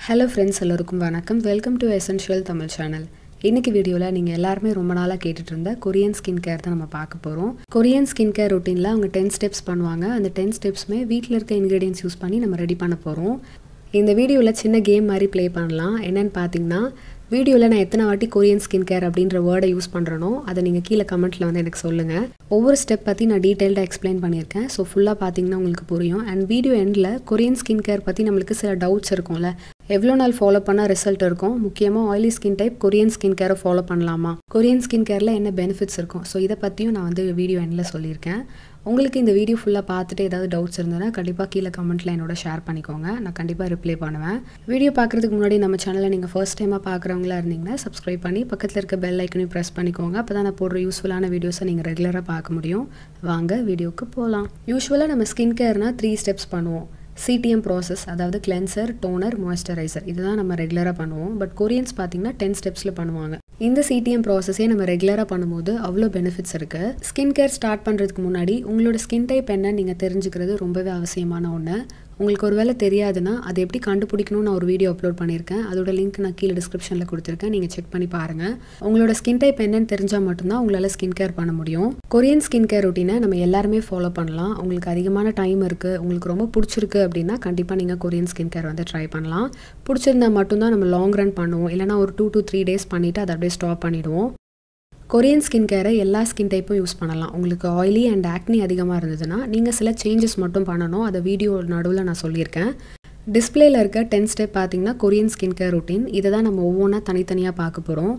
hello friends எல்லோருக்கும் வணக்கம் welcome to essential Tamil channel இன்னைக்கு வீடியோவில் நீங்கள் எல்லாருமே ரொம்ப நாளாக கேட்டுட்டு இருந்த கொரியன் ஸ்கின் கேர் தான் நம்ம பார்க்க போகிறோம் கொரியன் ஸ்கின் கேர் ரொட்டீனில் அவங்க டென் ஸ்டெப்ஸ் பண்ணுவாங்க அந்த டென் ஸ்டெப்ஸுமே வீட்டில் இருக்க இன்க்ரீடியன்ஸ் யூஸ் பண்ணி நம்ம ரெடி பண்ண போகிறோம் இந்த வீடியோவில் சின்ன கேம் மாதிரி ப்ளே பண்ணலாம் என்னென்னு பார்த்தீங்கன்னா வீடியோவில் நான் எத்தனை வாட்டி கொரியன் ஸ்கின் கேர் அப்படின்ற வேர்டை யூஸ் பண்ணுறனோ அதை நீங்கள் கீழே கமெண்ட்டில் வந்து எனக்கு சொல்லுங்கள் ஒவ்வொரு ஸ்டெப் பற்றி நான் டீட்டெயில்டாக எக்ஸ்பிளைன் பண்ணியிருக்கேன் ஸோ ஃபுல்லாக பார்த்தீங்கன்னா உங்களுக்கு புரியும் அண்ட் வீடியோ எண்டில் கொரியன் ஸ்கின் கேர் பற்றி நம்மளுக்கு சில டவுட்ஸ் இருக்கும்ல எவ்வளோ நாள் ஃபாலோ பண்ணால் ரிசல்ட் இருக்கும் முக்கியமாக oily skin type Korean skin கேரை ஃபாலோ பண்ணலாமா கொரியன் ஸ்கின் கேரில் என்ன பெனிஃபிட்ஸ் இருக்கும் ஸோ இதை பற்றியும் நான் வந்து வீடியோ எண்டில் சொல்லியிருக்கேன் உங்களுக்கு இந்த வீடியோ ஃபுல்லாக பார்த்துட்டு ஏதாவது டவுட்ஸ் இருந்ததுன்னா கண்டிப்பாக கீழே கமெண்ட்டில் என்னோட ஷேர் பண்ணிக்கோங்க நான் கண்டிப்பாக ரிப்ளை பண்ணுவேன் வீடியோ பார்க்குறதுக்கு முன்னாடி நம்ம சேனலை நீங்கள் ஃபர்ஸ்ட் டைமாக பார்க்குறவங்களா இருந்தீங்கன்னா சப்ஸ்கிரைப் பண்ணி பக்கத்தில் இருக்க பெல் ஐக்கனையும் ப்ரெஸ் பண்ணிக்கோங்க அப்போ தான் நான் போடுற யூஸ்ஃபுல்லான வீடியோஸை நீங்கள் ரெகுலராக பார்க்க முடியும் வாங்க வீடியோக்கு போகலாம் யூஸ்வலாக நம்ம ஸ்கின் கேர்னால் த்ரீ ஸ்டெப்ஸ் பண்ணுவோம் சிடிஎம் ப்ராசஸ் அதாவது கிளென்சர் டோனர் மாய்ஸ்சரைசர் இதுதான் நம்ம ரெகுலராக பண்ணுவோம் பட் கொரியன்ஸ் பார்த்தீங்கன்னா டென் ஸ்டெப்ஸில் பண்ணுவாங்க இந்த சிடிஎம் ப்ராசஸே நம்ம ரெகுலராக பண்ணும்போது அவ்வளோ பெனிஃபிட்ஸ் இருக்குது ஸ்கின் கேர் ஸ்டார்ட் பண்ணுறதுக்கு முன்னாடி உங்களோட ஸ்கின் டைப் என்ன நீங்கள் தெரிஞ்சுக்கிறது ரொம்பவே அவசியமான ஒன்று உங்களுக்கு ஒரு வேளை தெரியாதுன்னா அதை எப்படி கண்டுபிடிக்கணும்னு நான் ஒரு வீடியோ அப்லோட் பண்ணியிருக்கேன் அதோட லிங்க் நான் கீழே டிஸ்கிரிப்ஷனில் கொடுத்துருக்கேன் நீங்கள் செக் பண்ணி பாருங்கள் உங்களோட ஸ்கின் டைப் என்னன்னு தெரிஞ்சால் மட்டும்தான் உங்களால் ஸ்கின் கேர் பண்ண முடியும் கொரியன் ஸ்கின் கேர் ரொட்டீனை நம்ம எல்லாருமே ஃபாலோ பண்ணலாம் உங்களுக்கு அதிகமான டைம் இருக்குது உங்களுக்கு ரொம்ப பிடிச்சிருக்கு அப்படின்னா கண்டிப்பாக நீங்கள் கொரியன் ஸ்கின் கேர் வந்து ட்ரை பண்ணலாம் பிடிச்சிருந்தா மட்டும்தான் நம்ம லாங் ரன் பண்ணுவோம் இல்லைனா ஒரு டூ டு த்ரீ டேஸ் பண்ணிவிட்டு அதை அப்படியே ஸ்டாப் பண்ணிவிடுவோம் கொரியன் ஸ்கின் கேரை எல்லா ஸ்கின் டைப்பும் யூஸ் பண்ணலாம் உங்களுக்கு ஆயிலி அண்ட் ஆக்னி அதிகமாக இருந்ததுன்னா நீங்கள் சில சேஞ்சஸ் மட்டும் பண்ணணும் அதை வீடியோ நடுவில் நான் சொல்லியிருக்கேன் டிஸ்பிளேல இருக்க டென் ஸ்டெப் பார்த்தீங்கன்னா கொரியன் ஸ்கின் கேர் ரொட்டீன் இதை தான் நம்ம ஒவ்வொன்றா தனித்தனியாக பார்க்க போகிறோம்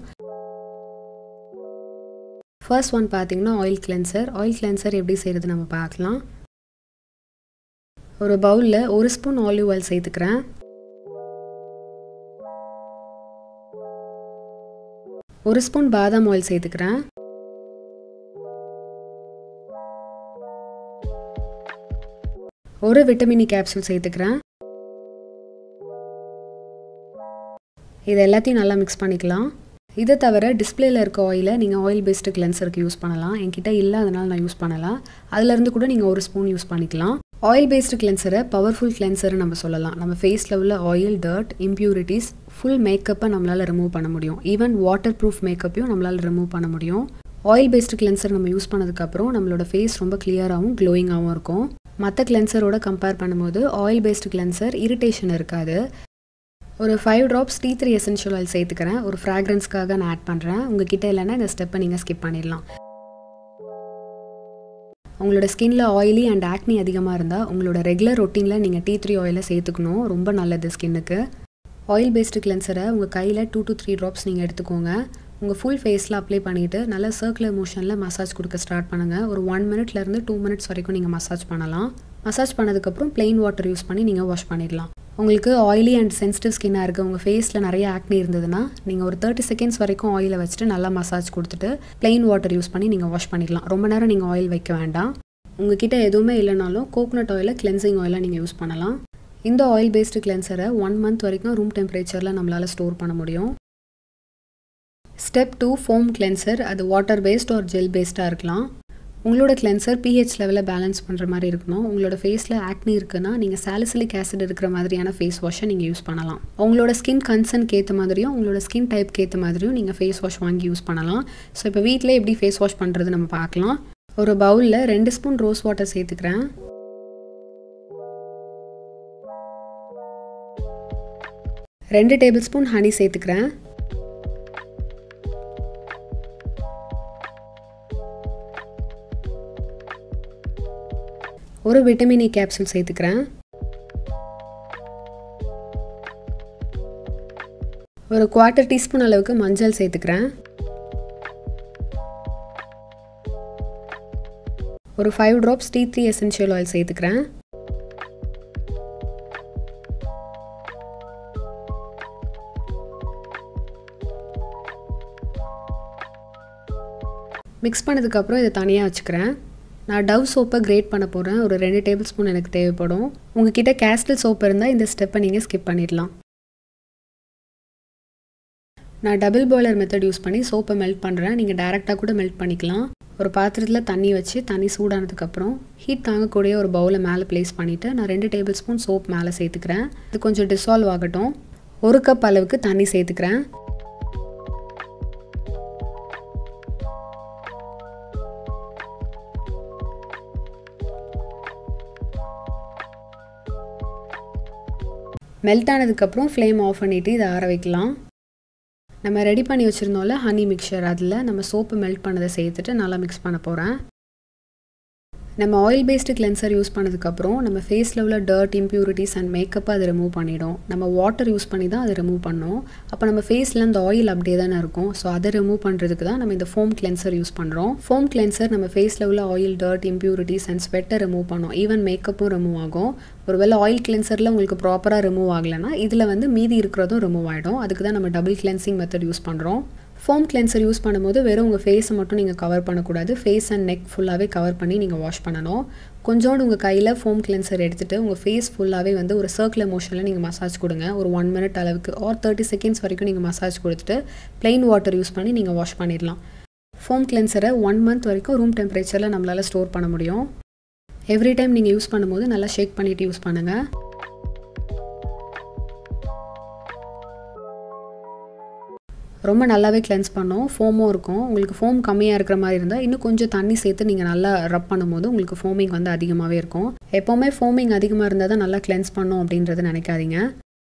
ஃபர்ஸ்ட் ஒன் பார்த்தீங்கன்னா ஆயில் கிளென்சர் ஆயில் கிளென்சர் எப்படி செய்கிறது நம்ம பார்க்கலாம் ஒரு பவுலில் ஒரு ஸ்பூன் ஆலிவ் ஆயில் சேர்த்துக்கிறேன் ஒரு ஸ்பூன் பாதாம் ஆயில் சேர்த்துக்கிறேன் ஒரு விட்டமினி கேப்சூல் சேர்த்துக்கிறேன் இது எல்லாத்தையும் நல்லா மிக்ஸ் பண்ணிக்கலாம் இதை தவிர டிஸ்பிளேல இருக்க ஆயிலை நீங்கள் ஆயில் பேஸ்டு கிளென்சருக்கு யூஸ் பண்ணலாம் என்கிட்ட இல்லை அதனால் நான் யூஸ் பண்ணலாம் அதுலேருந்து கூட நீங்கள் ஒரு ஸ்பூன் யூஸ் பண்ணிக்கலாம் ஆயில் பேஸ்டு கிளென்சரை பவர்ஃபுல் கிளென்சர் நம்ம சொல்லலாம் நம்ம ஃபேஸில் உள்ள ஆயில் டர்ட் இம்ப்யூரிட்டிஸ் ஃபுல் மேக்கப்பை நம்மளால் ரிமூவ் பண்ண முடியும் ஈவன் வாட்டர் ப்ரூஃப் மேக்கப்பையும் நம்மளால் ரிமூவ் பண்ண முடியும் ஆயில் பேஸ்டு கிளென்சர் நம்ம யூஸ் பண்ணதுக்கப்புறம் நம்மளோட ஃபேஸ் ரொம்ப கிளியராகவும் க்ளோயிங்காகவும் இருக்கும் மற்ற கிளென்சரோட கம்பேர் பண்ணும்போது ஆயில் பேஸ்டு கிளென்சர் இரிட்டேஷன் இருக்காது ஒரு five drops tea tree essential oil சேர்த்துக்கிறேன் ஒரு ஃப்ராக்ரன்ஸ்க்காக நான் ஆட் பண்ணுறேன் உங்ககிட்ட இல்லைன்னா இந்த ஸ்டெப்பை நீங்கள் ஸ்கிப் பண்ணிடலாம் உங்களோட ஸ்கின்ல ஆயிலி அண்ட் ஆக்னி அதிகமாக இருந்தால் உங்களோட ரெகுலர் ரொட்டீனில் நீங்கள் டீ த்ரீ ஆயிலை சேர்த்துக்கணும் ரொம்ப நல்லது ஸ்கின்னுக்கு ஆயில் பேஸ்டு கிளென்சரை உங்கள் கையில் டூ டு த்ரீ ட்ராப்ஸ் நீங்கள் எடுத்துக்கோங்க உங்கள் ஃபுல் ஃபேஸில் அப்ளை பண்ணிவிட்டு நல்லா சர்க்குலர் மோஷனில் மசாஜ் கொடுக்க ஸ்டார்ட் பண்ணுங்கள் ஒரு ஒன் மினிட்லேருந்து டூ மினிட்ஸ் வரைக்கும் நீங்கள் மசாஜ் பண்ணலாம் மசாஜ் பண்ணதுக்கப்புறம் பிளெயின் வாட்டர் யூஸ் பண்ணி நீங்கள் வாஷ் பண்ணிடலாம் உங்களுக்கு ஆயிலி அண்ட் சென்சிட்டிவ் ஸ்கின்னாக இருக்குது உங்கள் ஃபேஸில் நிறைய ஆக்னி இருந்ததுன்னா நீங்கள் ஒரு தேர்ட்டி செகண்ட்ஸ் வரைக்கும் ஆயிலை வச்சுட்டு நல்லா மசாஜ் கொடுத்துட்டு பிளெயின் வாட்டர் யூஸ் பண்ணி நீங்கள் வாஷ் பண்ணிடலாம் ரொம்ப நேரம் நீங்கள் ஆயில் வைக்க வேண்டாம் உங்ககிட்ட எதுவுமே இல்லைனாலும் கோகனட் ஆயிலை கிளென்சிங் ஆயிலாக நீங்கள் யூஸ் பண்ணலாம் இந்த ஆயில் பேஸ்டு கிளென்சரை ஒன் மந்த் வரைக்கும் ரூம் டெம்பரேச்சரில் நம்மளால் ஸ்டோர் பண்ண முடியும் ஸ்டெப் டூ ஃபோம் கிளென்சர் அது வாட்டர் பேஸ்ட் ஒரு ஜெல் பேஸ்டாக இருக்கலாம் உங்களோட கிளென்சர் பிஹெச் லெவலில் பேலன்ஸ் பண்ணுற மாதிரி இருக்கணும் உங்களோட ஃபேஸில் ஆக்னி இருக்குன்னா நீங்கள் சாலிசிலிக் ஆசிட் இருக்கிற மாதிரியான ஃபேஸ் வாஷை நீங்கள் யூஸ் பண்ணலாம் உங்களோட ஸ்கின் கன்சர்ன்க்கு ஏற்ற மாதிரியும் உங்களோட ஸ்கின் டைப்க்கு ஏற்ற மாதிரியும் நீங்கள் ஃபேஸ் வாஷ் வாங்கி யூஸ் பண்ணலாம் ஸோ இப்போ வீட்டில் எப்படி ஃபேஸ் வாஷ் பண்ணுறது நம்ம பார்க்கலாம் ஒரு பவுலில் ரெண்டு ஸ்பூன் ரோஸ் வாட்டர் சேர்த்துக்கிறேன் ரெண்டு டேபிள் ஸ்பூன் ஹனி சேர்த்துக்கிறேன் ஒரு விட்டமின் இ கேப்சூல் சேர்த்துக்கிறேன் ஒரு குவார்ட்டர் டீஸ்பூன் அளவுக்கு மஞ்சள் சேர்த்துக்கிறேன் ஒரு five drops tea tree essential oil சேர்த்துக்கிறேன் மிக்ஸ் பண்ணதுக்கப்புறம் இதை தனியாக வச்சுக்கிறேன் நான் டவ் சோப்பை கிரேட் பண்ண போகிறேன் ஒரு ரெண்டு டேபிள் ஸ்பூன் எனக்கு தேவைப்படும் உங்ககிட்ட கேஸ்டல் சோப் இருந்தால் இந்த ஸ்டெப்பை நீங்கள் ஸ்கிப் பண்ணிடலாம் நான் டபுள் பாய்லர் மெத்தட் யூஸ் பண்ணி சோப்பை மெல்ட் பண்ணுறேன் நீங்கள் டேரெக்டாக கூட மெல்ட் பண்ணிக்கலாம் ஒரு பாத்திரத்தில் தண்ணி வச்சு தண்ணி சூடானதுக்கப்புறம் ஹீட் தாங்கக்கூடிய ஒரு பவுலை மேலே ப்ளேஸ் பண்ணிவிட்டு நான் ரெண்டு டேபிள் ஸ்பூன் சோப் மேலே சேர்த்துக்கிறேன் இது கொஞ்சம் டிசால்வ் ஆகட்டும் ஒரு கப் அளவுக்கு தண்ணி சேர்த்துக்கிறேன் மெல்ட் ஆனதுக்கப்புறம் ஃப்ளேம் ஆஃப் பண்ணிவிட்டு இதை ஆற வைக்கலாம் நம்ம ரெடி பண்ணி வச்சுருந்தோம்ல ஹனி மிக்சர் அதில் நம்ம சோப்பு மெல்ட் பண்ணதை சேர்த்துட்டு நல்லா மிக்ஸ் பண்ண போகிறேன் நம்ம ஆயில் பேஸ்டு கிளென்சர் யூஸ் பண்ணதுக்கப்புறம் நம்ம ஃபேஸில் உள்ள டர்ட் இம்ப்யூரிட்டிஸ் அண்ட் மேக்கப்பை அதை ரிமூவ் பண்ணிடும் நம்ம வாட்டர் யூஸ் பண்ணி தான் அதை ரிமூவ் பண்ணோம் அப்போ நம்ம ஃபேஸில் அந்த ஆயில் அப்படியே தானே இருக்கும் ஸோ அதை ரிமூவ் பண்ணுறதுக்கு தான் நம்ம இந்த ஃபோம் கிளென்சர் யூஸ் பண்ணுறோம் ஃபோம் கிளென்சர் நம்ம ஃபேஸில் உள்ள ஆயில் டர்ட் இம்ப்யூரிட்டிஸ் அண்ட் ஸ்வெட்டை ரிமூவ் பண்ணோம் ஈவன் மேக்கப்பும் ரிமூவ் ஆகும் ஒருவேளை ஆயில் கிளென்சரில் உங்களுக்கு ப்ராப்பராக ரிமூவ் ஆகலைன்னா இதில் வந்து மீதி இருக்கிறதும் ரிமூவ் ஆகிடும் அதுக்கு தான் நம்ம டபுள் கிளென்சிங் மெத்தட் யூஸ் பண்ணுறோம் ஃபோம் கிளென்சர் யூஸ் பண்ணும்போது வெறும் உங்கள் ஃபேஸை மட்டும் நீங்கள் கவர் பண்ணக்கூடாது ஃபேஸ் அண்ட் நெக் ஃபுல்லாகவே கவர் பண்ணி நீங்கள் வாஷ் பண்ணணும் கொஞ்சோண்டு உங்கள் கையில் ஃபோம் கிளென்சர் எடுத்துகிட்டு உங்கள் ஃபேஸ் ஃபுல்லாகவே வந்து ஒரு சர்க்குலர் மோஷனில் நீங்கள் மசாஜ் கொடுங்க ஒரு ஒன் மினிட் அளவுக்கு ஆர் தேர்ட்டி செகண்ட்ஸ் வரைக்கும் நீங்கள் மசாஜ் கொடுத்துட்டு ப்ளெயின் வாட்டர் யூஸ் பண்ணி நீங்கள் வாஷ் பண்ணிடலாம் ஃபோம் கிளென்சரை ஒன் மந்த் வரைக்கும் ரூம் டெம்பரேச்சரில் நம்மளால் ஸ்டோர் பண்ண முடியும் எவ்ரி டைம் நீங்கள் யூஸ் பண்ணும்போது நல்லா ஷேக் பண்ணிவிட்டு யூஸ் பண்ணுங்கள் ரொம்ப நல்லாவே கிளென்ஸ் பண்ணோம் ஃபோமும் இருக்கும் உங்களுக்கு ஃபோம் கம்மியாக இருக்கிற மாதிரி இருந்தால் இன்னும் கொஞ்சம் தண்ணி சேர்த்து நீங்கள் நல்லா ரப் பண்ணும்போது உங்களுக்கு ஃபோமிங் வந்து அதிகமாகவே இருக்கும் எப்போவுமே ஃபோமிங் அதிகமாக இருந்தால் தான் நல்லா கிளென்ஸ் பண்ணும் அப்படின்றத நினைக்காதீங்க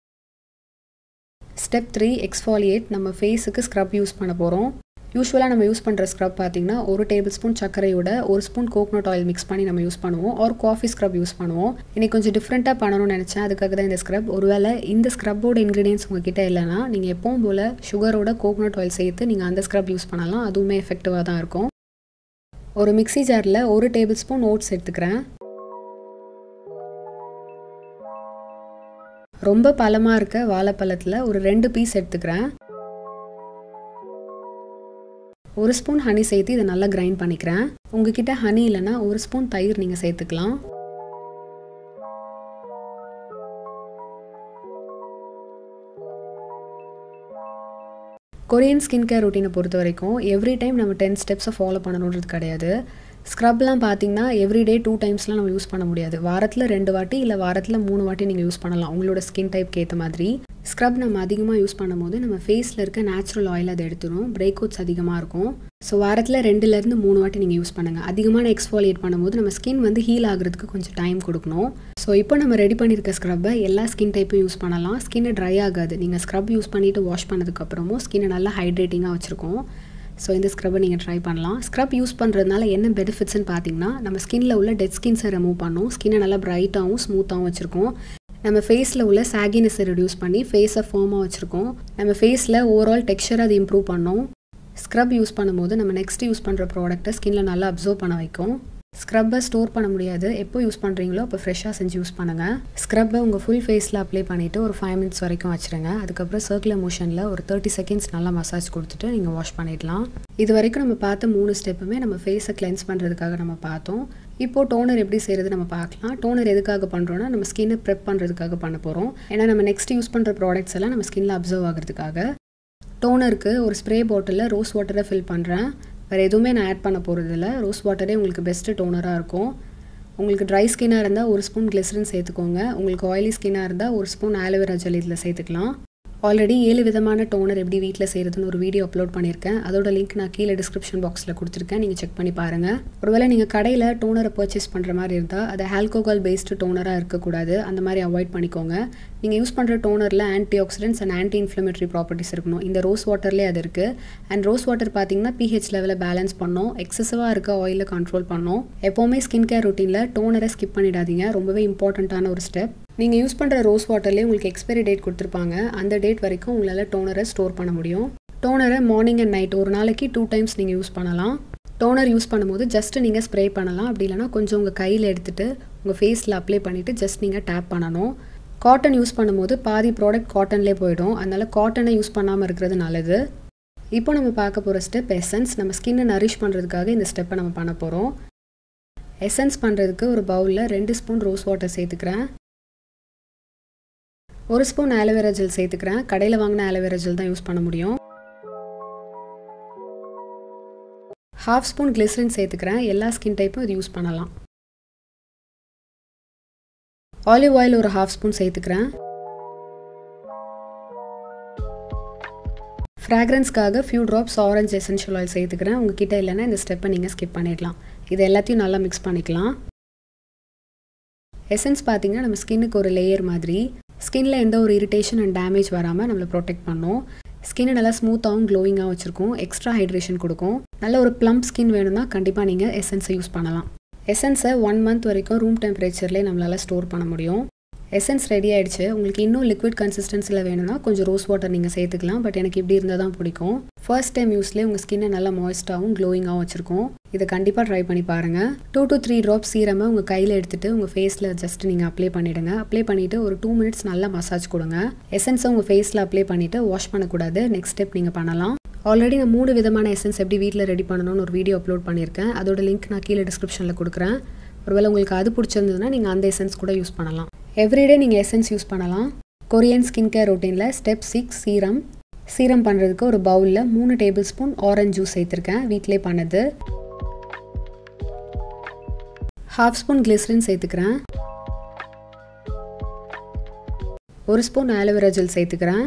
ஸ்டெப் த்ரீ எக்ஸ்ஃபாலியேட் நம்ம ஃபேஸுக்கு ஸ்க்ரப் யூஸ் பண்ண போகிறோம் யூஸ்வலாக நம்ம யூஸ் பண்ணுற ஸ்க்ரப் பார்த்திங்கன்னா ஒரு டேபிள் ஸ்பூன் சர்க்கரையோட ஒரு ஸ்பூன் கோகனட் ஆயில் மிக்ஸ் பண்ணி நம்ம யூஸ் பண்ணுவோம் ஒரு காஃபி ஸ்க்ரப் யூஸ் பண்ணுவோம் இன்னைக்கு கொஞ்சம் டிஃப்ரெண்ட்டாக பண்ணணும்னு நினச்சேன் அதுக்காக தான் இந்த ஸ்க்ரப் ஒருவேளை இந்த ஸ்க்ரப்போட இன்க்ரீடியன்ஸ் உங்ககிட்ட இல்லைனா நீங்கள் எப்பவும் போல் சுகரோட கோகனட் ஆயில் சேர்த்து நீங்கள் அந்த ஸ்க்ரப் யூஸ் பண்ணலாம் அதுவுமே எஃபெக்டிவாக தான் இருக்கும் ஒரு மிக்சி ஜாரில் ஒரு டேபிள் ஸ்பூன் ஓட்ஸ் எடுத்துக்கிறேன் ரொம்ப பழமாக இருக்க வாழைப்பழத்தில் ஒரு ரெண்டு பீஸ் எடுத்துக்கிறேன் ஒரு ஸ்பூன் ஹனி சேர்த்து இதை நல்லா கிரைண்ட் பண்ணிக்கிறேன் உங்ககிட்ட ஹனி இல்லைன்னா ஒரு ஸ்பூன் தயிர் நீங்கள் சேர்த்துக்கலாம் கொரியன் ஸ்கின் கேர் ரொட்டீனை பொறுத்த வரைக்கும் எவ்ரி டைம் நம்ம டென் ஸ்டெப்ஸை ஃபாலோ பண்ணணுன்றது கிடையாது ஸ்க்ரப்லாம் பார்த்தீங்கன்னா எவ்ரிடே டூ டைம்ஸ்லாம் நம்ம யூஸ் பண்ண முடியாது வாரத்தில் ரெண்டு வாட்டி இல்லை வாரத்தில் மூணு வாட்டி நீங்கள் யூஸ் பண்ணலாம் உங்களோட ஸ்கின் டைப்க்கு ஏற்ற மாதிரி ஸ்க்ரப் நம்ம அதிகமாக யூஸ் பண்ணும்போது நம்ம ஃபேஸில் இருக்க நேச்சுரல் ஆயில் அதை எடுத்துரும் பிரேக் அவுட்ஸ் அதிகமாக இருக்கும் ஸோ வாரத்தில் ரெண்டுலேருந்து மூணு வாட்டி நீங்கள் யூஸ் பண்ணுங்கள் அதிகமான எக்ஸ்ஃபாலியேட் பண்ணும்போது நம்ம ஸ்கின் வந்து ஹீல் ஆகிறதுக்கு கொஞ்சம் டைம் கொடுக்கணும் ஸோ இப்போ நம்ம ரெடி பண்ணியிருக்க ஸ்க்ரப்பை எல்லா ஸ்கின் டைப்பும் யூஸ் பண்ணலாம் ஸ்கின் ட்ரை ஆகாது நீங்கள் ஸ்க்ரப் யூஸ் பண்ணிவிட்டு வாஷ் பண்ணதுக்கப்புறமும் ஸ்கின்னை நல்லா ஹைட்ரேட்டிங்காக வச்சுருக்கோம் ஸோ இந்த ஸ்க்ரப்பை நீங்கள் ட்ரை பண்ணலாம் ஸ்க்ரப் யூஸ் பண்ணுறதுனால என்ன பெனிஃபிட்ஸ்னு பார்த்தீங்கன்னா நம்ம ஸ்கின்ல உள்ள டெட் ஸ்கின்ஸை ரிமூவ் பண்ணும் ஸ்கின்னை நல்லா பிரைட்டாகவும் ஸ்மூத்தாகவும் வச்சுருக்கோம் நம்ம ஃபேஸில் உள்ள சாகினஸை ரெடியூஸ் பண்ணி ஃபேஸை ஃபார்மாக வச்சுருக்கோம் நம்ம ஃபேஸில் ஓவரால் டெக்ஸ்சர் அது இம்ப்ரூவ் பண்ணோம் ஸ்க்ரப் யூஸ் பண்ணும்போது நம்ம நெக்ஸ்ட் யூஸ் பண்ணுற ப்ராடக்ட்டை ஸ்கின்ல நல்லா அப்சர்வ் பண்ண வைக்கும் ஸ்க்ரப்பை ஸ்டோர் பண்ண முடியாது எப்போ யூஸ் பண்ணுறீங்களோ அப்போ ஃப்ரெஷ்ஷாக செஞ்சு யூஸ் பண்ணுங்கள் ஸ்க்ரப்பை உங்கள் ஃபுல் ஃபேஸில் அப்ளை பண்ணிவிட்டு ஒரு ஃபைவ் மினிட்ஸ் வரைக்கும் வச்சுருங்க அதுக்கப்புறம் சர்க்குலர் மோஷனில் ஒரு தேர்ட்டி செகண்ட்ஸ் நல்லா மசாஜ் கொடுத்துட்டு நீங்கள் வாஷ் பண்ணிடலாம் இது வரைக்கும் நம்ம பார்த்த மூணு ஸ்டெப்புமே நம்ம ஃபேஸை கிளென்ஸ் பண்ணுறதுக்காக நம்ம பார்த்தோம் இப்போது டோனர் எப்படி செய்கிறது நம்ம பார்க்கலாம் டோனர் எதுக்காக பண்ணுறோன்னா நம்ம ஸ்கின்னை ப்ரெப் பண்ணுறதுக்காக பண்ண போகிறோம் ஏன்னா நம்ம நெக்ஸ்ட் யூஸ் பண்ணுற ப்ராடக்ட்ஸ் எல்லாம் நம்ம ஸ்கின்ல அப்சர்வ் ஆகிறதுக்காக டோனருக்கு ஒரு ஸ்ப்ரே பாட்டிலில் ரோஸ் வாட்டரை ஃபில் பண்ணுறேன் வேறு எதுவுமே நான் ஆட் பண்ண போகிறதில்ல ரோஸ் வாட்டரே உங்களுக்கு பெஸ்ட்டு டோனராக இருக்கும் உங்களுக்கு ட்ரை ஸ்கின்னாக இருந்தால் ஒரு ஸ்பூன் கிளிசரின் சேர்த்துக்கோங்க உங்களுக்கு ஆயிலி ஸ்கின்னாக இருந்தால் ஒரு ஸ்பூன் ஆலோவேரா ஜெல் இதில் சேர்த்துக்கலாம் ஆல்ரெடி ஏழு விதமான டோனர் எப்படி வீட்டில் செய்கிறதுன்னு ஒரு வீடியோ அப்லோட் பண்ணியிருக்கேன் அதோட லிங்க் நான் கீழே டிஸ்கிரிப்ஷன் பாக்ஸில் கொடுத்துருக்கேன் நீங்கள் செக் பண்ணி பாருங்கள் ஒருவேளை நீங்கள் கடையில் டோனரை பர்ச்சேஸ் பண்ணுற மாதிரி இருந்தால் அது ஆல்கோகால் பேஸ்டு டோனராக இருக்கக்கூடாது அந்த மாதிரி அவாய்ட் பண்ணிக்கோங்க நீங்கள் யூஸ் பண்ணுற டோனரில் anti accidents and anti inflammatory properties இருக்கணும் இந்த ரோஸ் வாட்டர்லேயே அது இருக்குது அண்ட் ரோஸ் வாட்டர் பார்த்தீங்கன்னா பிஹெச் லெவலில் பேலன்ஸ் பண்ணோம் எக்ஸசிவாக இருக்க ஆயிலை கண்ட்ரோல் பண்ணோம் எப்போவுமே ஸ்கின் கேர் ரொட்டீனில் டோனரை ஸ்கிப் பண்ணிடாதீங்க ரொம்பவே இம்பார்ட்டண்ட்டான ஒரு ஸ்டெப் நீங்கள் யூஸ் பண்ணுற ரோஸ் வாட்டர்லேயே உங்களுக்கு எக்ஸ்பைரி டேட் கொடுத்துருப்பாங்க அந்த டேட் வரைக்கும் உங்களால் டோனரை ஸ்டோர் பண்ண முடியும் டோனரை மார்னிங் அண்ட் நைட் ஒரு நாளைக்கு டூ டைம்ஸ் நீங்கள் யூஸ் பண்ணலாம் டோனர் யூஸ் பண்ணும்போது ஜஸ்ட் நீங்கள் ஸ்ப்ரே பண்ணலாம் அப்படி இல்லைனா கொஞ்சம் உங்கள் கையில் எடுத்துகிட்டு உங்கள் ஃபேஸில் அப்ளை பண்ணிவிட்டு ஜஸ்ட் நீங்கள் டேப் பண்ணணும் காட்டன் யூஸ் பண்ணும்போது பாதி ப்ராடக்ட் காட்டன்லேயே போயிடும் அதனால் காட்டனை யூஸ் பண்ணாமல் இருக்கிறது நல்லது இப்போ நம்ம பார்க்க போகிற ஸ்டெப் எசன்ஸ் நம்ம ஸ்கின்னை நரிஷ் பண்ணுறதுக்காக இந்த ஸ்டெப்பை நம்ம பண்ண போகிறோம் எசன்ஸ் பண்ணுறதுக்கு ஒரு பவுலில் ரெண்டு ஸ்பூன் ரோஸ் வாட்டர் சேர்த்துக்கிறேன் ஒரு ஸ்பூன் ஆலோவேரா ஜெல் சேர்த்துக்கிறேன் கடையில் வாங்கின ஆலோவேரா ஜெல் தான் யூஸ் பண்ண முடியும் ஹாஃப் ஸ்பூன் கிளிசரின் சேர்த்துக்கிறேன் எல்லா ஸ்கின் டைப்பும் இது யூஸ் பண்ணலாம் ஆலிவ் ஆயில் ஒரு ஹாஃப் ஸ்பூன் சேர்த்துக்கிறேன் ஃப்ராக்ரன்ஸ்க்காக few drops orange essential oil சேர்த்துக்கிறேன் உங்ககிட்ட இல்லைன்னா இந்த ஸ்டெப்பை நீங்கள் ஸ்கிப் பண்ணிடலாம் இது எல்லாத்தையும் நல்லா மிக்ஸ் பண்ணிக்கலாம் எசன்ஸ் பார்த்தீங்கன்னா நம்ம ஸ்கின்னுக்கு ஒரு லேயர் மாதிரி ஸ்கின்ல எந்த ஒரு இரிட்டேஷன் அண்ட் டேமேஜ் வராமல் நம்மளை ப்ரொடெக்ட் பண்ணும் ஸ்கின்னை நல்லா ஸ்மூத்தாகவும் க்ளோயிங்காக வச்சுருக்கும் எக்ஸ்ட்ரா ஹைட்ரேஷன் கொடுக்கும் நல்ல ஒரு ப்ளம்ப் ஸ்கின் வேணும்னா கண்டிப்பாக நீங்கள் எசன்ஸை யூஸ் பண்ணலாம் எசன்ஸை ஒன் மந்த் வரைக்கும் ரூம் டெம்பரேச்சர்லேயே நம்மளால் ஸ்டோர் பண்ண முடியும் எசன்ஸ் ரெடி ஆகிடுச்சு உங்களுக்கு இன்னும் லிக்விட் கன்சிஸ்டன்சியில் வேணும்னா கொஞ்சம் ரோஸ் வாட்டர் நீங்கள் சேர்த்துக்கலாம் பட் எனக்கு இப்படி இருந்தால் தான் பிடிக்கும் ஃபர்ஸ்ட் டைம் யூஸ்லேயே உங்கள் ஸ்கின்னை நல்லா மாய்ஸ்டாகவும் க்ளோயிங்காகவும் வச்சுருக்கோம் இதை கண்டிப்பாக ட்ரை பண்ணி பாருங்கள் டூ டு த்ரீ ட்ராப் சீரமை உங்கள் கையில் எடுத்துகிட்டு உங்கள் ஃபேஸில் ஜஸ்ட் நீங்கள் அப்ளை பண்ணிவிடுங்க அப்ளை பண்ணிவிட்டு ஒரு டூ மினிட்ஸ் நல்லா மசாஜ் கொடுங்க எசன்ஸை உங்கள் ஃபேஸில் அப்ளை பண்ணிவிட்டு வாஷ் பண்ணக்கூடாது நெக்ஸ்ட் ஸ்டெப் நீங்கள் பண்ணலாம் ஆல்ரெடி நான் மூணு விதமான எசன்ஸ் எப்படி வீட்டில் ரெடி பண்ணணும்னு ஒரு வீடியோ அப்லோட் பண்ணியிருக்கேன் அதோட லிங்க் நான் கீழே டிஸ்கிரிப்ஷனில் கொடுக்குறேன் ஒருவேளை உங்களுக்கு அது பிடிச்சிருந்ததுன்னா நீங்கள் அந்த எசன்ஸ் கூட யூஸ் பண்ணலாம் எவ்ரிடே நீங்கள் எசன்ஸ் யூஸ் பண்ணலாம் கொரியன் ஸ்கின் கேர் ரொட்டீனில் ஸ்டெப் சிக்ஸ் சீரம் சீரம் பண்ணுறதுக்கு ஒரு பவுலில் மூணு டேபிள் ஸ்பூன் ஆரஞ்ச் ஜூஸ் சேர்த்துருக்கேன் வீட்டிலே பண்ணது ஹாஃப் ஸ்பூன் கிளிசரின் சேர்த்துக்கிறேன் ஒரு ஸ்பூன் ஆலோவேரா ஜெல் சேர்த்துக்கிறேன்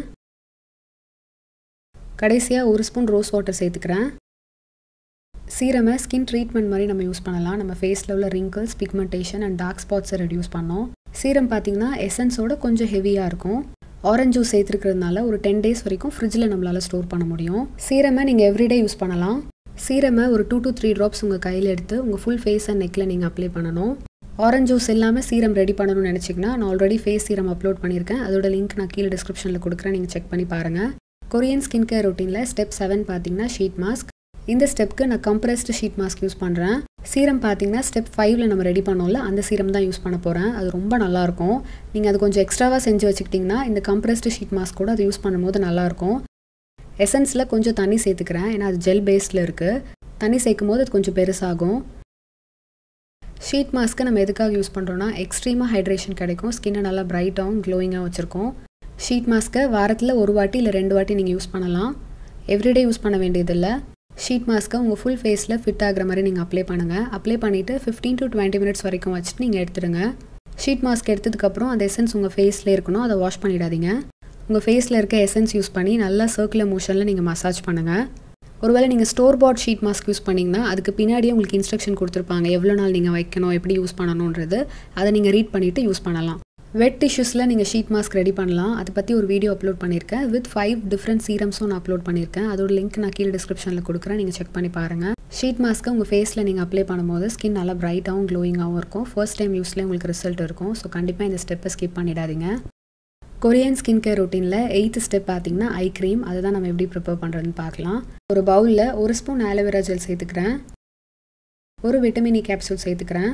கடைசியாக ஒரு ஸ்பூன் ரோஸ் வாட்டர் சேர்த்துக்கிறேன் சீரமை ஸ்கின் ட்ரீட்மெண்ட் மாதிரி நம்ம யூஸ் பண்ணலாம் நம்ம ஃபேஸில் உள்ள ரிங்கிள்ஸ் பிக்மெண்டேஷன் அண்ட் டார்க் ஸ்பாட்ஸை ரெடியூஸ் பண்ணோம் சீரம் பார்த்தீங்கன்னா எசன்ஸோட கொஞ்சம் ஹெவியாக இருக்கும் ஆரஞ்ச் ஜூஸ் சேர்த்துருக்கிறதுனால ஒரு டென் டேஸ் வரைக்கும் ஃப்ரிட்ஜில் நம்மளால் ஸ்டோர் பண்ண முடியும் சீரமை நீங்கள் எவ்ரிடே யூஸ் பண்ணலாம் சீரமை ஒரு டூ டு த்ரீ ட்ராப்ஸ் உங்கள் கையில் எடுத்து உங்கள் ஃபுல் ஃபேஸ் அண்ட் நெக்கில் நீங்கள் அப்ளை பண்ணணும் ஆரஞ்ச் ஜூஸ் இல்லாமல் சீரம் ரெடி பண்ணணும்னு நினச்சிங்கன்னா நான் ஆல்ரெடி ஃபேஸ் சீரம் அப்லோட் பண்ணியிருக்கேன் அதோட லிங்க் நான் கீழே டிஸ்கிரிப்ஷனில் கொடுக்குறேன் நீங்கள் செக் பண்ணி பாருங்கள் கொரியன் ஸ்கின் கேர் ரொட்டீனில் ஸ்டெப் செவன் பார்த்தீங்கன்னா ஷீட் மாஸ்க் இந்த ஸ்டெப்க்கு நான் கம்ப்ரெஸ்டு ஷீட் மாஸ்க் யூஸ் பண்ணுறேன் சீரம் பார்த்தீங்கன்னா ஸ்டெப் ஃபைவ்ல நம்ம ரெடி பண்ணோம்ல அந்த சீரம் தான் யூஸ் பண்ண போகிறேன் அது ரொம்ப நல்லாயிருக்கும் நீங்கள் அது கொஞ்சம் எக்ஸ்ட்ராவாக செஞ்சு வச்சுக்கிட்டிங்கன்னா இந்த கம்ப்ரெஸ்டு ஷீட் மாஸ்க் கூட அது யூஸ் பண்ணும்போது நல்லாயிருக்கும் எசன்ஸில் கொஞ்சம் தண்ணி சேர்த்துக்கிறேன் ஏன்னா அது ஜெல் பேஸில் இருக்குது தண்ணி சேர்க்கும் போது அது கொஞ்சம் பெருசாகும் ஷீட் மாஸ்க்கை நம்ம எதுக்காக யூஸ் பண்ணுறோன்னா எக்ஸ்ட்ரீமாக ஹைட்ரேஷன் கிடைக்கும் ஸ்கின்னை நல்லா பிரைட்டாகவும் க்ளோயிங்காக வச்சுருக்கோம் ஷீட் மாஸ்க்கை வாரத்தில் ஒரு வாட்டி இல்லை ரெண்டு வாட்டி நீங்கள் யூஸ் பண்ணலாம் எவ்ரிடே யூஸ் பண்ண வேண்டியதில்லை ஷீட் மாஸ்க்கை உங்கள் ஃபுல் ஃபேஸில் ஃபிட் ஆகிற மாதிரி நீங்கள் அப்ளை பண்ணுங்கள் அப்ளை பண்ணிவிட்டு ஃபிஃப்டீன் டு டுவெண்ட்டி மினிட்ஸ் வரைக்கும் வச்சுட்டு நீங்கள் எடுத்துடுங்க ஷீட் மாஸ்க் எடுத்ததுக்கப்புறம் அந்த எசன்ஸ் உங்கள் ஃபேஸில் இருக்கணும் அதை வாஷ் பண்ணிடாதீங்க உங்கள் ஃபேஸில் இருக்க எசன்ஸ் யூஸ் பண்ணி நல்லா சர்க்குலர் மோஷனில் நீங்கள் மசாஜ் பண்ணுங்கள் ஒருவேளை நீங்கள் store bought sheet mask use பண்ணிங்கன்னா அதுக்கு பின்னாடியே உங்களுக்கு இன்ஸ்ட்ரக்ஷன் கொடுத்துருப்பாங்க எவ்வளோ நாள் நீங்கள் வைக்கணும் எப்படி யூஸ் பண்ணணுன்றது அதை நீங்கள் ரீட் பண்ணிவிட்டு யூஸ் பண்ணலாம் வெட் டிஷ்யூஸில் நீங்கள் ஷீட் மாஸ்க் ரெடி பண்ணலாம் அதை பற்றி ஒரு வீடியோ அப்லோட் பண்ணியிருக்கேன் வித் ஃபைவ் டிஃப்ரெண்ட் சீரம்ஸும் நான் அப்லோட் பண்ணியிருக்கேன் அதோட லிங்க் நான் கீழே டிஸ்கிரிப்ஷனில் கொடுக்குறேன் நீங்கள் செக் பண்ணி பாருங்கள் ஷீட் மாஸ்க்கை உங்கள் ஃபேஸில் நீங்கள் அப்ளை பண்ணும்போது ஸ்கின் நல்லா பிரைட்டாகவும் க்ளோயிங்காகவும் இருக்கும் ஃபர்ஸ்ட் டைம் யூஸ்லேயே உங்களுக்கு ரிசல்ட் இருக்கும் ஸோ கண்டிப்பாக இந்த ஸ்டெப்பை ஸ்கிப் பண்ணிடாதீங்க கொரியன் ஸ்கின் கேர் ரொட்டீனில் எயித்து ஸ்டெப் பார்த்தீங்கன்னா ஐ க்ரீம் அதை தான் நம்ம எப்படி ப்ரிப்பேர் பண்ணுறதுன்னு பார்க்கலாம் ஒரு பவுலில் ஒரு ஸ்பூன் ஆலோவேரா ஜெல் சேர்த்துக்கிறேன் ஒரு விட்டமின் இ கேப்சூல் சேர்த்துக்கிறேன்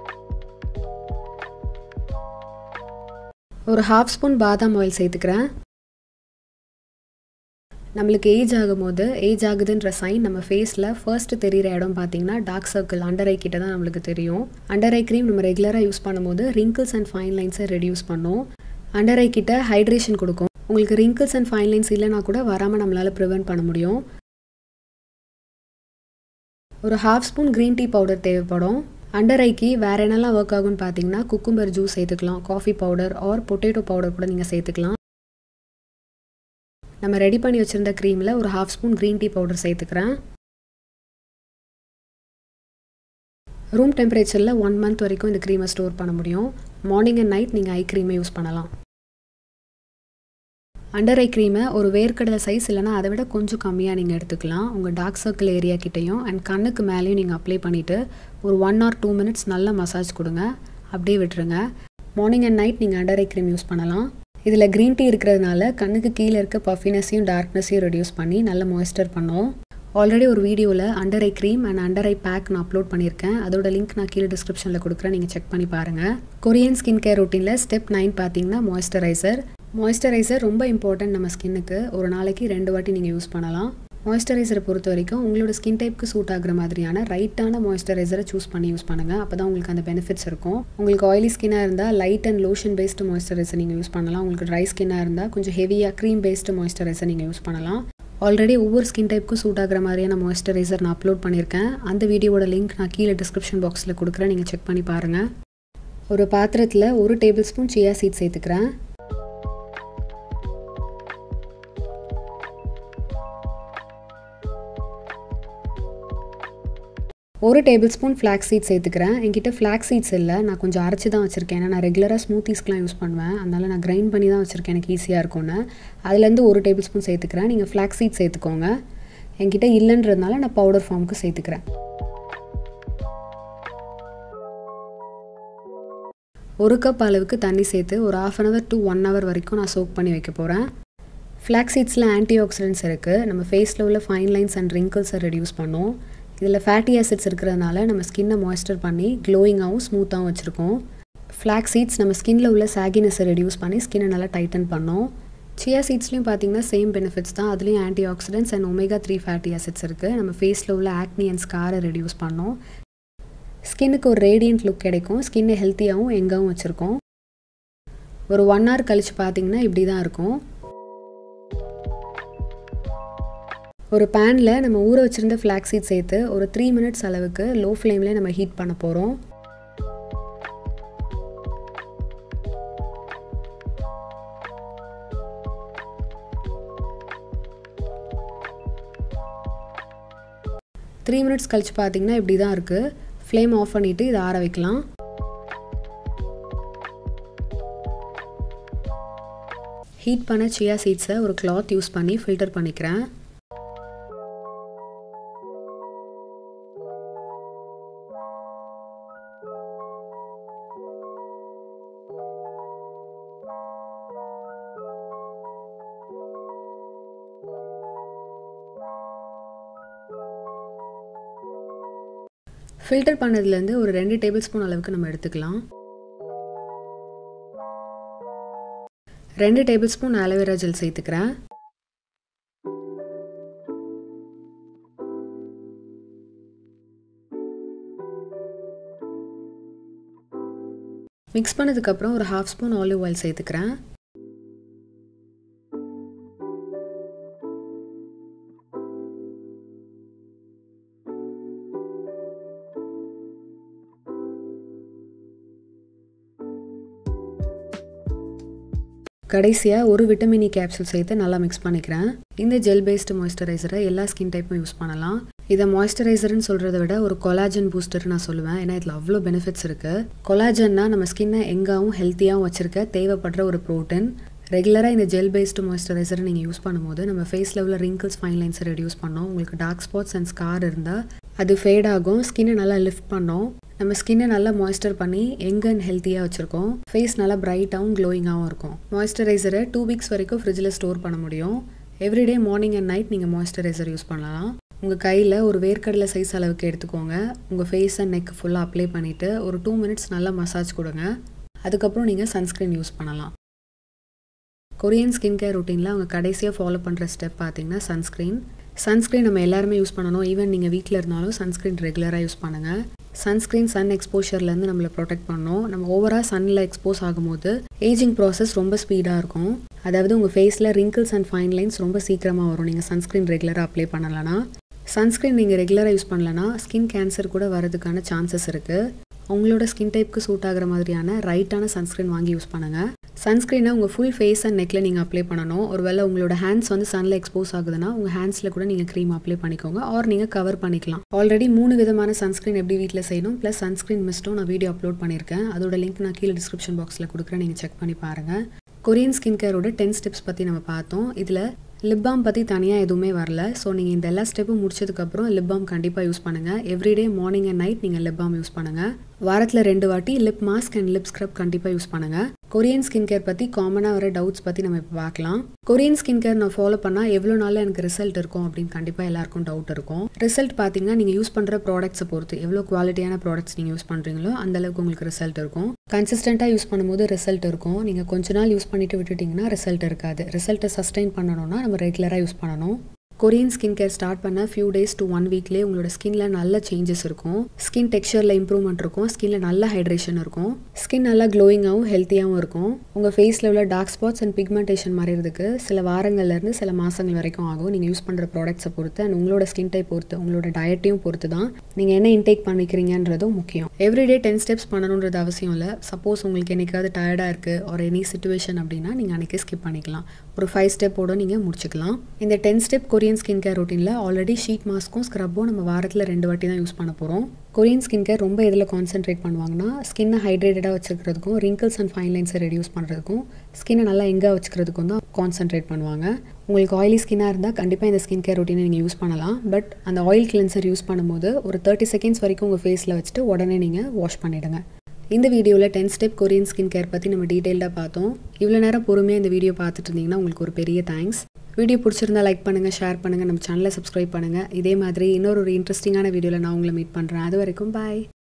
ஒரு ஹாஃப் ஸ்பூன் பாதாம் ஆயில் சேர்த்துக்கிறேன் நம்மளுக்கு ஏஜ் ஆகும்போது ஏஜ் ஆகுதுன்ற சைன் நம்ம ஃபேஸில் ஃபர்ஸ்ட் தெரிகிற இடம் பார்த்தீங்கன்னா டார்க் சர்க்கிள் அண்டர் ஐ கிட்ட தான் நம்மளுக்கு தெரியும் அண்டர் ஐ க்ரீம் நம்ம ரெகுலராக யூஸ் பண்ணும்போது ரிங்கிள்ஸ் அண்ட் ஃபைன் லைன்ஸை ரெடியூஸ் பண்ணும் அண்டர் ஐ கிட்ட ஹைட்ரேஷன் கொடுக்கும் உங்களுக்கு ரிங்கிள்ஸ் அண்ட் ஃபைன் லைன்ஸ் இல்லைனா கூட வராமல் நம்மளால் ப்ரிவெண்ட் பண்ண முடியும் ஒரு half spoon green tea powder தேவைப்படும் அண்டர் ஐக்கு வேறு என்னெல்லாம் ஒர்க் ஆகும்னு பார்த்தீங்கன்னா குக்கும்பர் ஜூஸ் சேர்த்துக்கலாம் coffee powder or potato powder கூட நீங்கள் சேர்த்துக்கலாம் நம்ம ரெடி பண்ணி வச்சுருந்த க்ரீமில் ஒரு half spoon green tea powder சேர்த்துக்கிறேன் ரூம் டெம்பரேச்சரில் ஒன் மந்த் வரைக்கும் இந்த க்ரீமை ஸ்டோர் பண்ண முடியும் மார்னிங் அண்ட் நைட் நீங்கள் ஐ க்ரீமை யூஸ் பண்ணலாம் அண்டர் ஐ க்ரீமை ஒரு வேர்க்கடலை சைஸ் இல்லைனா அதை விட கொஞ்சம் கம்மியாக நீங்கள் எடுத்துக்கலாம் உங்கள் டார்க் சர்க்கிள் ஏரியா கிட்டேயும் அண்ட் கண்ணுக்கு மேலேயும் நீங்கள் அப்ளை பண்ணிவிட்டு ஒரு ஒன் ஆர் டூ மினிட்ஸ் நல்லா மசாஜ் கொடுங்க அப்படியே விட்டுருங்க மார்னிங் அண்ட் நைட் நீங்கள் அண்டர் ஐ க்ரீம் யூஸ் பண்ணலாம் இதில் க்ரீன் டீ இருக்கிறதுனால கண்ணுக்கு கீழே இருக்க பஃபினஸையும் டார்க்னஸையும் ரெடியூஸ் பண்ணி நல்ல மாய்ஸ்டர் பண்ணோம் ஆல்ரெடி ஒரு வீடியோவில் under eye cream and under eye pack நான் அப்லோட் பண்ணியிருக்கேன் அதோட லிங்க் நான் கீழே டிஸ்கிரிப்ஷனில் கொடுக்குறேன் நீங்கள் செக் பண்ணி பாருங்கள் கொரியன் ஸ்கின் கேர் ரொட்டீனில் ஸ்டெப் நைன் பார்த்தீங்கன்னா மாய்ஸ்சரைசர் மாய்ஸ்சரைசர் ரொம்ப இம்பார்ட்டன்ட் நம்ம ஸ்கின்னுக்கு ஒரு நாளைக்கு ரெண்டு வாட்டி நீங்கள் யூஸ் பண்ணலாம் மாய்ஸ்சரைசரை பொறுத்த வரைக்கும் உங்களோட ஸ்கின் டைப்புக்கு சூட் ஆகிற மாதிரியான ரைட்டான மாய்ஸ்சரைசரை சூஸ் பண்ணி யூஸ் பண்ணுங்கள் அப்போ தான் உங்களுக்கு அந்த பெனிஃபிட்ஸ் இருக்கும் உங்களுக்கு ஆயிலி ஸ்கின்னாக இருந்தால் light and lotion based moisturiser நீங்கள் யூஸ் பண்ணலாம் உங்களுக்கு ட்ரை ஸ்கின்னாக இருந்தால் கொஞ்சம் ஹெவியாக க்ரீம் பேஸ்டு மாய்ஸ்சரைசர் நீங்கள் யூஸ் பண்ணலாம் ஆல்ரெடி ஒவ்வொரு ஸ்கின் டைப்புக்கும் சூட் ஆகிற மாதிரியான மாய்ஸ்சரைசர் நான் அப்லோட் பண்ணியிருக்கேன் அந்த வீடியோட லிங்க் நான் கீழே டிஸ்கிரிப்ஷன் பாக்ஸில் கொடுக்குறேன் நீங்கள் செக் பண்ணி பாருங்கள் ஒரு பாத்திரத்தில் ஒரு டேபிள் ஸ்பூன் சியா சீட் சேர்த்துக்கிறேன் ஒரு டேபிள் ஸ்பூன் ஃப்ளாக் சீட்ஸ் சேர்த்துக்கிறேன் என்கிட்ட ஃப்ளாக் சீட்ஸ் இல்லை நான் கொஞ்சம் அரைச்சி தான் வச்சுருக்கேன் ஏன்னா நான் ரெகுலராக ஸ்மூத்திஸ்க்கெலாம் யூஸ் பண்ணுவேன் அதனால் நான் கிரைண்ட் பண்ணி தான் வச்சுருக்கேன் எனக்கு ஈஸியாக இருக்கும்னு அதுலேருந்து ஒரு டேபிள் ஸ்பூன் சேர்த்துக்கிறேன் நீங்கள் ஃப்ளாக் சீட்ஸ் சேர்த்துக்கோங்க என்கிட்ட இல்லைன்றதுனால நான் பவுடர் ஃபார்முக்கு சேர்த்துக்கிறேன் ஒரு கப் அளவுக்கு தண்ணி சேர்த்து ஒரு half an hour to one hour வரைக்கும் நான் சோக் பண்ணி வைக்க போகிறேன் ஃப்ளாக் சீட்ஸில் ஆன்டி ஆக்சிடென்ட்ஸ் இருக்குது நம்ம ஃபேஸில் உள்ள ஃபைன் லைன்ஸ் அண்ட் ரிங்கிள்ஸை ரெடியூஸ் பண்ணும் இதில் ஃபேட்டி ஆசிட்ஸ் இருக்கிறதுனால நம்ம ஸ்கின்னை மாய்ஸ்டர் பண்ணி க்ளோயிங்காகவும் ஸ்மூத்தாகவும் வச்சுருக்கோம் ஃப்ளாக் சீட்ஸ் நம்ம ஸ்கின்னில் உள்ள சாகினஸை ரெடியூஸ் பண்ணி ஸ்கின்னை நல்லா டைட்டன் பண்ணோம் சியா சீட்ஸ்லையும் பார்த்தீங்கன்னா சேம் பெனிஃபிட்ஸ் தான் அதுலேயும் anti oxidants and omega three fatty acids இருக்குது நம்ம ஃபேஸில் உள்ள ஆக்னி அண்ட் ஸ்காரை ரெடியூஸ் பண்ணோம் ஸ்கின்னுக்கு ஒரு ரேடியன்ட் லுக் கிடைக்கும் ஸ்கின்னை ஹெல்த்தியாகவும் எங்காகவும் வச்சுருக்கோம் ஒரு ஒன் ஹவர் கழித்து பார்த்தீங்கன்னா இப்படி தான் இருக்கும் ஒரு பேனில் நம்ம ஊற வச்சுருந்த ஃப்ளாக் சீட் சேர்த்து ஒரு த்ரீ மினிட்ஸ் அளவுக்கு லோ ஃப்ளேமில் நம்ம ஹீட் பண்ண போகிறோம் த்ரீ மினிட்ஸ் கழித்து பார்த்தீங்கன்னா இப்படி தான் இருக்குது ஃப்ளேம் ஆஃப் பண்ணிவிட்டு இதை ஆற வைக்கலாம் ஹீட் பண்ண சியா சீட்ஸை ஒரு கிளாத் யூஸ் பண்ணி ஃபில்டர் பண்ணிக்கிறேன் ஃபில்டர் பண்ணதுலேருந்து ஒரு ரெண்டு டேபிள் ஸ்பூன் அளவுக்கு நம்ம எடுத்துக்கலாம் ரெண்டு டேபிள் ஸ்பூன் ஆலோவேரா ஜெல் சேர்த்துக்கிறேன் மிக்ஸ் பண்ணதுக்கப்புறம் ஒரு ஹாஃப் ஸ்பூன் ஆலிவ் ஆயில் சேர்த்துக்கிறேன் கடைசியாக ஒரு விட்டமின் இ கேப்சூல் சேர்த்து நல்லா மிக்ஸ் பண்ணிக்கிறேன் இந்த ஜெல் பேஸ்டு மாய்ஸ்சரைசரை எல்லா ஸ்கின் டைப்பும் யூஸ் பண்ணலாம் இதை மாய்ஸ்சரைசர்னு சொல்கிறத விட ஒரு கொலாஜன் பூஸ்டர் நான் சொல்லுவேன் ஏன்னா இதில் அவ்வளோ பெனிஃபிட்ஸ் இருக்குது கொலாஜன்னா நம்ம ஸ்கின்னை எங்காவும் ஹெல்த்தியாகவும் வச்சுருக்க தேவைப்படுற ஒரு ப்ரோட்டீன் ரெகுலராக இந்த ஜெல் பேஸ்டு மாய்ஸ்சரைசரை நீங்கள் யூஸ் பண்ணும்போது நம்ம ஃபேஸில் உள்ள ரிங்கிள்ஸ் ஃபைன் லைன்ஸை ரெடியூஸ் பண்ணோம் உங்களுக்கு டார்க் ஸ்பாட்ஸ் அண்ட் ஸ்கார் இருந்தால் அது ஃபேட் ஆகும் ஸ்கின்னை நல்லா லிஃப்ட் பண்ணோம் நம்ம ஸ்கின்னை நல்லா மாய்ஸ்டர் பண்ணி எங்க அண்ட் ஹெல்த்தியாக வச்சுருக்கோம் ஃபேஸ் நல்லா பிரைட்டாகவும் க்ளோயிங்காகவும் இருக்கும் மாய்ஸ்சரைசரை டூ வீக்ஸ் வரைக்கும் ஃப்ரிட்ஜில் ஸ்டோர் பண்ண முடியும் எவ்ரிடே மார்னிங் அண்ட் நைட் நீங்கள் மாய்ஸ்சரைசர் யூஸ் பண்ணலாம் உங்கள் கையில் ஒரு வேர்க்கடலை சைஸ் அளவுக்கு எடுத்துக்கோங்க உங்கள் ஃபேஸ் அண்ட் நெக் ஃபுல்லாக அப்ளை பண்ணிவிட்டு ஒரு டூ மினிட்ஸ் நல்லா மசாஜ் கொடுங்க அதுக்கப்புறம் நீங்கள் சன்ஸ்க்ரீன் யூஸ் பண்ணலாம் கொரியன் ஸ்கின் கேர் ரொட்டீனில் அவங்க கடைசியாக ஃபாலோ பண்ணுற ஸ்டெப் பார்த்தீங்கன்னா சன்ஸ்க்ரீன் சன்ஸ்க்ரீன் நம்ம எல்லாருமே யூஸ் பண்ணணும் ஈவன் நீங்கள் வீட்டில் இருந்தாலும் சன்ஸ்க்ரீன் ரெகுலராக யூஸ் பண்ணுங்கள் சன்ஸ்க்ரீன் சன் எக்ஸ்போஷர்லேருந்து நம்மளை ப்ரொடெக்ட் பண்ணோம் நம்ம ஓவராக சன்னில் எக்ஸ்போஸ் ஆகும்போது ஏஜிங் ப்ராசஸ் ரொம்ப ஸ்பீடாக இருக்கும் அதாவது உங்கள் ஃபேஸில் ரிங்கிள்ஸ் அண்ட் ஃபைன் லைன்ஸ் ரொம்ப சீக்கிரமாக வரும் நீங்கள் சன்ஸ்க்ரீன் ரெகுலராக அப்ளை பண்ணலன்னா சன்ஸ்க்ரீன் நீங்கள் ரெகுலராக யூஸ் பண்ணலன்னா ஸ்கின் கேன்சர் கூட வரதுக்கான சான்சஸ் இருக்குது உங்களோட ஸ்கின் டைப்புக்கு சூட் ஆகிற மாதிரியான ரைட்டான சன்ஸ்க்ரீன் வாங்கி யூஸ் பண்ணுங்கள் சன்ஸ்க்ரீனை உங்கள் ஃபுல் ஃபேஸ் அண்ட் நெக்கில் நீங்கள் அப்ளை பண்ணணும் ஒருவேளை உங்களோட ஹேண்ட்ஸ் வந்து சனில் எக்ஸ்போஸ் ஆகுதுன்னா உங்கள் ஹேண்ட்ஸில் கூட நீங்கள் க்ரீம் அப்ளை பண்ணிக்கோங்க ஆர் நீங்கள் கவர் பண்ணிக்கலாம் ஆல்ரெடி மூணு விதமான சன்ஸ்க்ரீன் எப்படி வீட்டில் செய்யணும் ப்ளஸ் சன்ஸ்க்ரீன் மிஸ்ட்டும் நான் வீடியோ அப்லோட் பண்ணியிருக்கேன் அதோட லிங்க் நான் கீழே டிஸ்கிரிப்ஷன் பாக்ஸில் கொடுக்குறேன் நீங்கள் செக் பண்ணி பாருங்கள் கொரியன் ஸ்கின் கேரோட டென் ஸ்டெப்ஸ் பற்றி நம்ம பார்த்தோம் இதில் லிப் பாம் பற்றி தனியாக எதுவுமே வரல ஸோ நீங்கள் இந்த எல்லா ஸ்டெப்பும் முடிச்சதுக்கப்புறம் லிப் பாம் கண்டிப்பாக யூஸ் பண்ணுங்கள் எவ்ரிடே மார்னிங் அண்ட் நைட் நீங்கள் லிப் பாம் யூஸ் பண்ணுங்கள் வாரத்தில் ரெண்டு வாட்டி lip mask and lip scrub கண்டிப்பாக யூஸ் பண்ணுங்கள் கொரியன் ஸ்கின் கேர் பற்றி காமனாக வர டவுட்ஸ் பற்றி நம்ம இப்போ பார்க்கலாம் கொரியன் ஸ்கின் கேர் நான் ஃபாலோ பண்ணால் எவ்வளோ நாளில் எனக்கு ரிசல்ட் இருக்கும் அப்படின்னு கண்டிப்பாக எல்லாருக்கும் டவுட் இருக்கும் ரிசல்ட் பார்த்தீங்கன்னா நீங்கள் யூஸ் பண்ணுற ப்ராடக்ட்ஸை பொறுத்து எவ்வளோ குவாலிட்டியான ப்ராடக்ட்ஸ் நீங்கள் யூஸ் பண்ணுறீங்களோ அந்தளவுக்கு உங்களுக்கு ரிசல்ட் இருக்கும் கன்சிஸ்டண்ட்டாக யூஸ் பண்ணும்போது ரிசல்ட் இருக்கும் நீங்கள் கொஞ்ச நாள் யூஸ் பண்ணிட்டு விட்டுட்டிங்கன்னா ரிசல்ட் இருக்காது ரிசல்ட்டை சஸ்டெயின் பண்ணணும்னா நம்ம ரெகுலராக யூஸ் பண்ணணும் கொரியன் ஸ்கின் கேர் ஸ்டார்ட் பண்ண ஃபியூ டேஸ் டு ஒன் வீக்லேயே உங்களோட ஸ்கின்ல நல்ல சேஞ்சஸ் இருக்கும் ஸ்கின் டெக்ஸ்சரில் இம்ப்ரூவ்மெண்ட் இருக்கும் ஸ்கின்ல நல்ல ஹைட்ரேஷன் இருக்கும் ஸ்கின் நல்லா க்ளோயிங்காகவும் ஹெல்த்தியாகவும் இருக்கும் உங்கள் ஃபேஸில் உள்ள டார்க் ஸ்பாட்ஸ் அண்ட் பிக்மெண்டேஷன் மறையிறதுக்கு சில வாரங்கள்லேருந்து சில மாதங்கள் வரைக்கும் ஆகும் நீங்கள் யூஸ் பண்ணுற ப்ராடக்ட்ஸை பொறுத்து அண்ட் உங்களோட ஸ்கின் டைப் பொறுத்து உங்களோட டயட்டையும் பொறுத்து தான் நீங்கள் என்ன இன்டேக் பண்ணிக்கிறீங்கன்றதும் முக்கியம் எவ்ரிடே டென் ஸ்டெப்ஸ் பண்ணணுன்றது அவசியம் இல்லை சப்போஸ் உங்களுக்கு என்னைக்காவது டயர்டாக இருக்குது ஒரு எனி சுச்சுவேஷன் அப்படின்னா நீங்கள் அன்றைக்கி ஸ்கிப் பண்ணிக்கலாம் ஒரு ஃபைவ் ஸ்டெப்போட நீங்கள் முடிச்சுக்கலாம் இந்த ten step Korean skin care ரொட்டீனில் ஆல்ரெடி ஷீட் மாஸ்க்கும் ஸ்க்ரப்பும் நம்ம வாரத்தில் ரெண்டு வாட்டி தான் யூஸ் பண்ண போகிறோம் கொரியன் ஸ்கின் கேர் ரொம்ப இதில் கான்சென்ட்ரேட் பண்ணுவாங்கன்னா ஸ்கின்னை ஹைட்ரேட்டடாக வச்சுக்கிறதுக்கும் ரிங்கிள்ஸ் அண்ட் ஃபைன் லைன்ஸை ரெடியூஸ் பண்ணுறதுக்கும் ஸ்கின்னை நல்லா எங்கே வச்சுக்கிறதுக்கும் தான் கான்சென்ட்ரேட் பண்ணுவாங்க உங்களுக்கு ஆயிலி ஸ்கின்னாக இருந்தால் கண்டிப்பாக இந்த ஸ்கின் கேர் ரொட்டீனை நீங்கள் யூஸ் பண்ணலாம் பட் அந்த ஆயில் கிளென்சர் யூஸ் பண்ணும்போது ஒரு தேர்ட்டி செகண்ட்ஸ் வரைக்கும் உங்கள் ஃபேஸில் வச்சுட்டு உடனே நீங்கள் வாஷ் பண்ணிவிடுங்க இந்த வீடியோவில் ten step Korean skin care பற்றி நம்ம டீட்டெயில்டாக பார்த்தோம் இவ்வளோ நேரம் பொறுமையாக இந்த வீடியோ பார்த்துட்டு இருந்தீங்கன்னா உங்களுக்கு ஒரு பெரிய தேங்க்ஸ் வீடியோ பிடிச்சிருந்தா லைக் பண்ணுங்கள் ஷேர் பண்ணுங்கள் நம்ம சேனலை சப்ஸ்கிரைப் பண்ணுங்கள் இதே மாதிரி இன்னொரு ஒரு இன்ட்ரெஸ்டிங்கான வீடியோவில் நான் உங்களை மீட் பண்ணுறேன் அது வரைக்கும் பாய்